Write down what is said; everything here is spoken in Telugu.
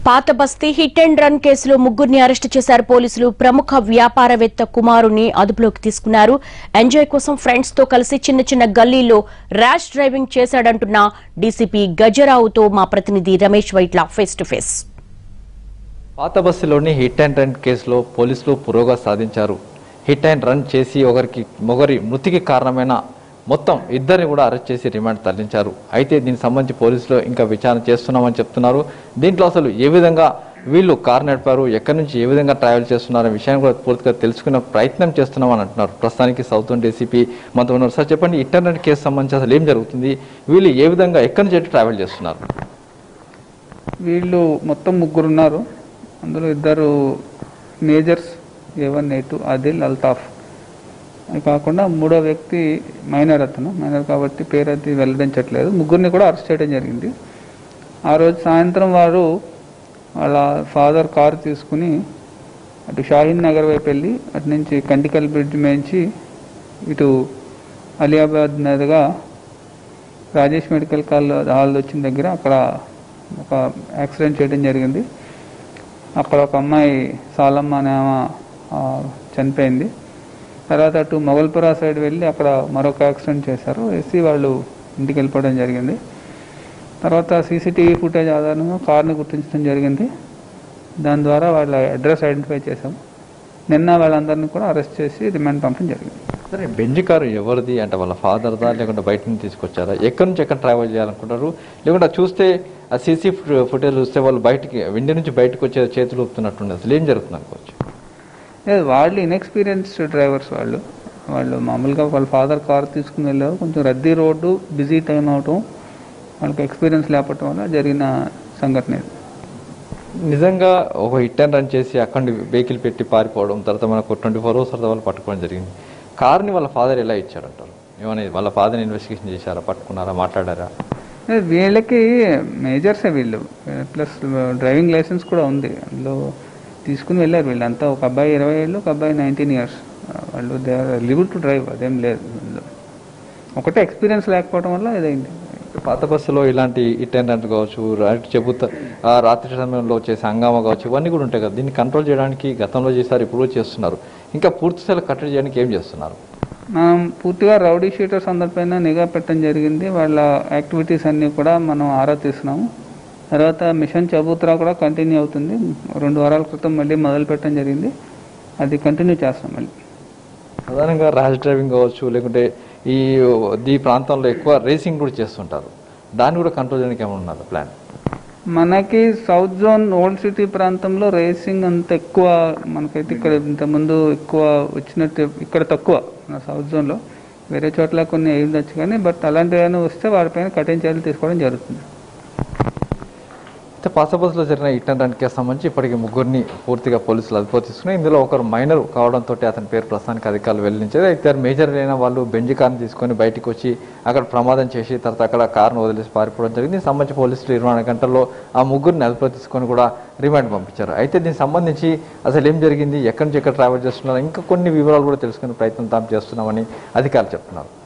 పాత బస్తీ హిట్ అండ్ రన్ కేసులో ముగ్గురిని అరెస్టు చేశారు పోలీసులు ప్రముఖ వ్యాపారవేత్త కుమారుని అదుపులోకి తీసుకున్నారు ఎంజాయ్ కోసం ఫ్రెండ్స్ తో కలిసి చిన్న చిన్న గల్లీలో ర్యాష్ డ్రైవింగ్ చేశాడంటున్న డీసీపీ గజరావుతో మా ప్రతినిధి Ramesh Vaitla face to face పాత బస్సులోని హిట్ అండ్ రన్ కేసులో పోలీసులు పురోగతి సాధించారు హిట్ అండ్ రన్ చేసి ఒకరికి మొగరి మృతికి కారణమైన మొత్తం ఇద్దరిని కూడా అరెస్ట్ చేసి రిమాండ్ తరలించారు అయితే దీనికి సంబంధించి పోలీసులు ఇంకా విచారణ చేస్తున్నామని చెప్తున్నారు దీంట్లో అసలు ఏ విధంగా వీళ్ళు కారు నడిపారు ఎక్కడి నుంచి ఏ విధంగా ట్రావెల్ చేస్తున్నారు అనే విషయాన్ని కూడా పూర్తిగా తెలుసుకునే ప్రయత్నం చేస్తున్నామని అంటున్నారు ప్రస్తుతానికి సౌత్ డీసీపీ మనతో ఉన్నారు సార్ చెప్పండి ఇంటర్నెట్ కేసు సంబంధించి అసలు ఏం జరుగుతుంది వీళ్ళు ఏ విధంగా ఎక్కడి నుంచి ట్రావెల్ చేస్తున్నారు వీళ్ళు మొత్తం ముగ్గురు ఉన్నారు అందులో ఇద్దరు majors A one A two Adil Altaf అది కాకుండా మూడో వ్యక్తి మైనర్ అతను మైనర్ కాబట్టి పేరు అది వెల్లడించట్లేదు ముగ్గురిని కూడా అరెస్ట్ చేయడం జరిగింది ఆ రోజు సాయంత్రం వారు వాళ్ళ ఫాదర్ కారు తీసుకుని అటు షాహీన్ నగర్ వైపు వెళ్ళి అటు నుంచి కండికల్ బ్రిడ్జ్ మేంచి ఇటు అలియాబాద్ మీదుగా రాజేష్ మెడికల్ కాల్ హాల్ వచ్చిన దగ్గర అక్కడ ఒక యాక్సిడెంట్ చేయడం జరిగింది అక్కడ ఒక అమ్మాయి సాలమ్మ అనే ఆమె ఆ, చనిపోయింది తర్వాత అటు మొగల్పురా సైడ్ వెళ్ళి అక్కడ మరొక యాక్సిడెంట్ చేశారు వేసి వాళ్ళు ఇంటికి వెళ్ళిపోవడం జరిగింది తర్వాత సీసీటీవీ ఫుటేజ్ ఆధారంగా కార్ని గుర్తించడం జరిగింది దాని ద్వారా వాళ్ళ అడ్రస్ ఐడెంటిఫై చేశాం నిన్న వాళ్ళందరినీ కూడా అరెస్ట్ చేసి రిమాండ్ పంపడం జరిగింది సరే బెంజ్ కారు ఎవరిది అంటే వాళ్ళ ఫాదర్దా లేకుంటే బయట నుంచి తీసుకొచ్చారా ఎక్కడి నుంచి ఎక్కడ ట్రావెల్ చేయాలనుకుంటారు లేకుంటే అది చూస్తే ఆ సీసీ ఫుటేజ్ చూస్తే వాళ్ళు బయటికి విండి నుంచి బయటకు వచ్చే చేతులు ఊపుతున్నట్టుంది అసలు ఏం జరుగుతుంది అనుకోవచ్చు లేదు వాళ్ళు ఇన్ఎక్స్పీరియన్స్డ్ డ్రైవర్స్ వాళ్ళు వాళ్ళు మామూలుగా వాళ్ళ ఫాదర్ కార్ తీసుకుని వెళ్ళారు కొంచెం రద్దీ రోడ్డు బిజీ టైం అవటం వాళ్ళకి ఎక్స్పీరియన్స్ లేకపోవటం వల్ల జరిగిన సంఘటన ఇది నిజంగా ఒక హిట్ అండ్ రన్ చేసి అక్కడ వెహికల్ పెట్టి పారిపోవడం తర్వాత మనకు ట్వంటీ ఫోర్ అవర్స్ తర్వాత వాళ్ళు పట్టుకోవడం జరిగింది కార్ని వాళ్ళ ఫాదర్ ఎలా ఇచ్చారంటారు ఏమనేది వాళ్ళ ఫాదర్ ఇన్వెస్టిగేషన్ చేశారా పట్టుకున్నారా మాట్లాడారా లేదు, వీళ్ళకి మేజర్సే వీళ్ళు ప్లస్ డ్రైవింగ్ లైసెన్స్ కూడా ఉంది అందులో తీసుకుని వెళ్ళారు వీళ్ళంతా ఒక అబ్బాయి ఇరవై ఏళ్ళు ఒక అబ్బాయి నైన్టీన్ ఇయర్స్ వాళ్ళు they are liable to drive అదేం లేదు అందులో. ఒకటే ఎక్స్పీరియన్స్ లేకపోవడం వల్ల ఇదైంది పాత బస్సులో ఇలాంటి హిట్ అండ్ రన్ కావచ్చు రైట్ చెబుతా ఆ రాత్రి సమయంలో చేసే హంగామా కావచ్చు ఇవన్నీ కూడా ఉంటాయి కదా దీన్ని కంట్రోల్ చేయడానికి గతంలో చేశారు ఇప్పుడు కూడా చేస్తున్నారు ఇంకా పూర్తి స్థాయిలో కట్టడి చేయడానికి ఏం చేస్తున్నారు మనం పూర్తిగా రౌడీ షీటర్స్ అందరిపైన నిఘా పెట్టడం జరిగింది వాళ్ళ యాక్టివిటీస్ అన్నీ కూడా మనం ఆరా తీస్తున్నాము తర్వాత మిషన్ చబూత్రా కూడా కంటిన్యూ అవుతుంది రెండు వారాల క్రితం మళ్ళీ మొదలు పెట్టడం జరిగింది అది కంటిన్యూ చేస్తాం మళ్ళీ ప్రధానంగా ర్యాష్ డ్రైవింగ్ కావచ్చు లేకుంటే ఈ ఈ ప్రాంతంలో ఎక్కువ రేసింగ్ కూడా చేస్తుంటారు దాన్ని కూడా కంట్రోల్ చేయడానికి ఏమైనా ఉన్నదా ప్లాన్ మనకి సౌత్ జోన్ ఓల్డ్ సిటీ ప్రాంతంలో రేసింగ్ అంత ఎక్కువ మనకైతే ఇక్కడ ఇంతకుముందు ఎక్కువ వచ్చినట్టు ఇక్కడ తక్కువ మన సౌత్ జోన్లో వేరే చోట్ల కొన్ని అయి ఉండొచ్చు కానీ బట్ అలాంటివి ఏమైనా వస్తే వాటిపైన కఠిన చర్యలు తీసుకోవడం జరుగుతుంది అయితే పాత బస్సులో జరిగిన హిట్ అండ్ రన్ కేసు సంబంధించి ఇప్పటికి ముగ్గురిని పూర్తిగా పోలీసులు అదుపు తీసుకుని ఇందులో ఒకరు మైనర్ కావడంతో అతని పేరు ప్రస్తుతానికి అధికారులు వెల్లడించారు ఇద్దరు మేజర్ అయిన వాళ్ళు బెంజ్ కార్ని తీసుకొని బయటికి వచ్చి అక్కడ ప్రమాదం చేసి తర్వాత అక్కడ కారును వదిలేసి పారిపోవడం జరిగింది దీనికి సంబంధించి పోలీసులు ఇరవై నాలుగు గంటల్లో ఆ ముగ్గురిని అదుపులో తీసుకొని కూడా రిమాండ్ పంపించారు అయితే దీనికి సంబంధించి అసలు ఏం జరిగింది ఎక్కడి నుంచి ఎక్కడ ట్రావెల్ చేస్తున్నారు ఇంకా కొన్ని వివరాలు కూడా తెలుసుకునే ప్రయత్నం తాము చేస్తున్నామని అధికారులు చెప్తున్నారు